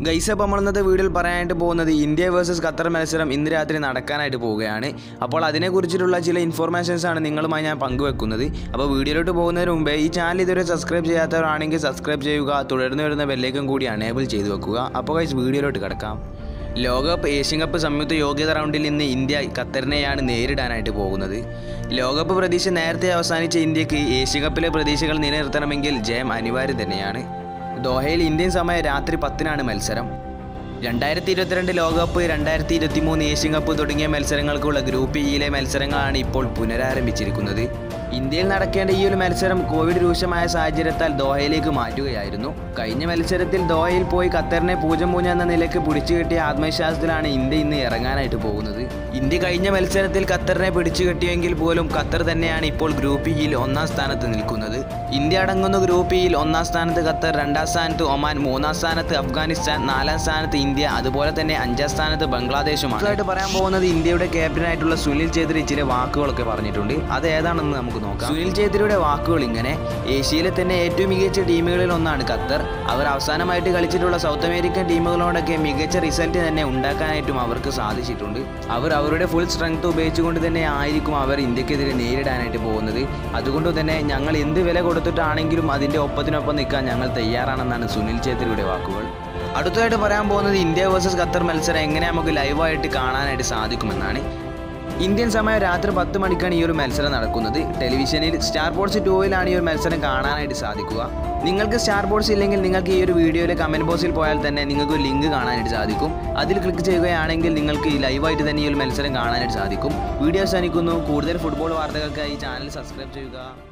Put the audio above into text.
guys അപ്പോൾ നമ്മൾ ഇന്നത്തെ വീഡിയോയിൽ പറയാനായിട്ട് പോകുന്നത് ഇന്ത്യ വേഴ്സസ് ഖത്തർ മത്സരം ഇന്ന് രാത്രി നടക്കാനായിട്ട് പോവുകയാണ് അപ്പോൾ അതിനെക്കുറിച്ചിട്ടുള്ള ചില ഇൻഫോർമേഷൻസ് ആണ് നിങ്ങളുമായി ഞാൻ പങ്കുവെക്കുന്നത് അപ്പോൾ വീഡിയോയിലോട്ട് പോകുന്നതിന് മുമ്പേ ഈ ചാനൽ ഇതുവരെ സബ്സ്ക്രൈബ് ചെയ്യാത്തവരാണെങ്കിൽ സബ്സ്ക്രൈബ് ചെയ്യുക തുടർന്ന് വരുന്ന ബെല്ലേക്കും കൂടി അണേബിൾ ചെയ്ത് വെക്കുക അപ്പോൾ ഗൈസ് വീഡിയോയിലോട്ട് കിടക്കാം ലോകകപ്പ് ഏഷ്യൻ കപ്പ് സംയുക്ത യോഗ്യത റൗണ്ടിൽ ഇന്ന് ഇന്ത്യ ഖത്തറിനെയാണ് നേരിടാനായിട്ട് പോകുന്നത് ലോകകപ്പ് പ്രതീക്ഷ നേരത്തെ അവസാനിച്ച ഇന്ത്യക്ക് ഏഷ്യൻ കപ്പിലെ പ്രതീക്ഷകൾ നിലനിർത്തണമെങ്കിൽ ജയം അനിവാര്യം തന്നെയാണ് ദോഹയിൽ ഇന്ത്യൻ സമയം രാത്രി പത്തിനാണ് മത്സരം രണ്ടായിരത്തി ഇരുപത്തിരണ്ട് ലോകകപ്പ് രണ്ടായിരത്തി ഇരുപത്തി മൂന്ന് ഏഷ്യൻ കപ്പ് തുടങ്ങിയ മത്സരങ്ങൾക്കുള്ള ഗ്രൂപ്പ് ഇയിലെ മത്സരങ്ങളാണ് ഇപ്പോൾ പുനരാരംഭിച്ചിരിക്കുന്നത് ഇന്ത്യയിൽ നടക്കേണ്ട ഈ ഒരു മത്സരം കോവിഡ് രൂക്ഷമായ സാഹചര്യത്താൽ ദോഹയിലേക്ക് മാറ്റുകയായിരുന്നു കഴിഞ്ഞ മത്സരത്തിൽ ദോഹയിൽ പോയി ഖത്തറിനെ പൂജ്യം പൂജ്യം എന്ന നിലയ്ക്ക് പിടിച്ചു കെട്ടിയ ആത്മവിശ്വാസത്തിലാണ് ഇന്ത്യ ഇന്ന് ഇറങ്ങാനായിട്ട് പോകുന്നത് ഇന്ത്യ കഴിഞ്ഞ മത്സരത്തിൽ ഖത്തറിനെ പിടിച്ചു കെട്ടിയെങ്കിൽ പോലും ഖത്തർ തന്നെയാണ് ഇപ്പോൾ ഗ്രൂപ്പ് ഇയിൽ ഒന്നാം സ്ഥാനത്ത് നിൽക്കുന്നത് ഇന്ത്യ അടങ്ങുന്ന ഗ്രൂപ്പ് ഇയിൽ ഒന്നാം സ്ഥാനത്ത് ഖത്തർ രണ്ടാം സ്ഥാനത്ത് ഒമാൻ മൂന്നാം സ്ഥാനത്ത് അഫ്ഗാനിസ്ഥാൻ നാലാം സ്ഥാനത്ത് ഇന്ത്യ അതുപോലെ തന്നെ അഞ്ചാം സ്ഥാനത്ത് ബംഗ്ലാദേശുമാണ് ആയിട്ട് പറയാൻ പോകുന്നത് ഇന്ത്യയുടെ ക്യാപ്റ്റനായിട്ടുള്ള സുനിൽ ഛേത്രി ചില വാക്കുകളൊക്കെ പറഞ്ഞിട്ടുണ്ട് അത് ഏതാണെന്ന് നമുക്ക് നോക്കാം സുനിൽ ഛേത്രിയുടെ വാക്കുകൾ ഇങ്ങനെ ഏഷ്യയിലെ തന്നെ ഏറ്റവും മികച്ച ടീമുകളിൽ ഒന്നാണ് ഖത്തർ അവർ അവസാനമായിട്ട് കളിച്ചിട്ടുള്ള സൗത്ത് അമേരിക്കൻ ടീമുകളോടൊക്കെ മികച്ച റിസൾട്ട് തന്നെ ഉണ്ടാക്കാനായിട്ടും അവർക്ക് സാധിച്ചിട്ടുണ്ട് അവർ അവരുടെ ഫുൾ സ്ട്രെങ്ത് ഉപയോഗിച്ചുകൊണ്ട് തന്നെ ആയിരിക്കും അവർ ഇന്ത്യക്കെതിരെ നേരിടാനായിട്ട് പോകുന്നത് അതുകൊണ്ട് തന്നെ ഞങ്ങൾ എന്ത് വില കൊടുത്തിട്ടാണെങ്കിലും അതിൻ്റെ ഒപ്പത്തിനൊപ്പം നിൽക്കാൻ ഞങ്ങൾ തയ്യാറാണെന്നാണ് സുനിൽ ഛേത്രിയുടെ വാക്കുകൾ അടുത്തതായിട്ട് പറയാൻ പോകുന്നത് ഇന്ത്യ വേഴ്സസ് ഖത്തർ മത്സരം എങ്ങനെ നമുക്ക് ലൈവായിട്ട് കാണാനായിട്ട് സാധിക്കുമെന്നാണ് ഇന്ത്യൻ സമയം രാത്രി പത്ത് മണിക്കാണ് ഈ ഒരു മത്സരം നടക്കുന്നത് ടെലിവിഷനിൽ സ്റ്റാർ ബോർഡ്സ് ടൂവിലാണ് ഈ ഒരു മത്സരം കാണാനായിട്ട് സാധിക്കുക നിങ്ങൾക്ക് സ്റ്റാർ ബോർഡ്സ് ഇല്ലെങ്കിൽ നിങ്ങൾക്ക് ഈ ഒരു വീഡിയോയിലെ കമൻറ്റ് ബോക്സിൽ പോയാൽ തന്നെ നിങ്ങൾക്ക് ഒരു ലിങ്ക് കാണാനായിട്ട് സാധിക്കും അതിൽ ക്ലിക്ക് ചെയ്യുകയാണെങ്കിൽ നിങ്ങൾക്ക് ഈ ലൈവായിട്ട് തന്നെ ഈ ഒരു മത്സരം കാണാനായിട്ട് സാധിക്കും വീഡിയോ അവസാനിക്കുന്നു കൂടുതൽ ഫുട്ബോൾ വാർത്തകൾക്കായി ചാനൽ സബ്സ്ക്രൈബ് ചെയ്യുക